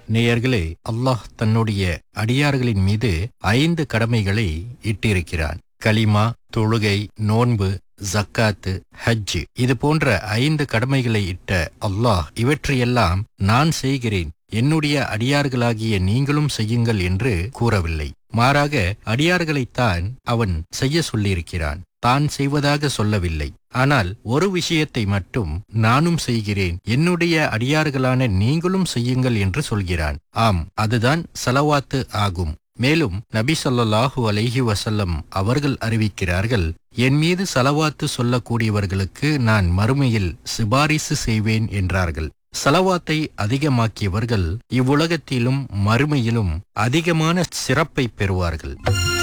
நேயர்களே அல்லாஹ் தன்னுடைய அடியார்களின் மீது ஐந்து கடமைகளை இட்டிருக்கிறான் கலிமா தொழுகை நோன்பு ஜக்காத்து ஹஜ் இது போன்ற ஐந்து கடமைகளை இட்ட அல்லாஹ் இவற்றையெல்லாம் நான் செய்கிறேன் என்னுடைய அடியார்களாகிய நீங்களும் செய்யுங்கள் என்று கூறவில்லை மாறாக அடியார்களைத்தான் அவன் செய்ய சொல்லியிருக்கிறான் தான் செய்வதாக சொல்லவில்லை ஆனால் ஒரு விஷயத்தை மட்டும் நானும் செய்கிறேன் என்னுடைய அடியார்களான நீங்களும் செய்யுங்கள் என்று சொல்கிறான் ஆம் அதுதான் சலவாத்து ஆகும் மேலும் நபி ஸல்லல்லாஹு அலைஹி வஸல்லம் அவர்கள் அறிவிக்கிறார்கள் என் மீது சலவாத்து சொல்லக்கூடியவர்களுக்கு நான் மறுமையில் சிபாரிசு செய்வேன் என்றார்கள் சலவாத்தை அதிகமாக்கியவர்கள் இவ்வுலகத்திலும் மறுமையிலும் அதிகமான சிறப்பை பெறுவார்கள்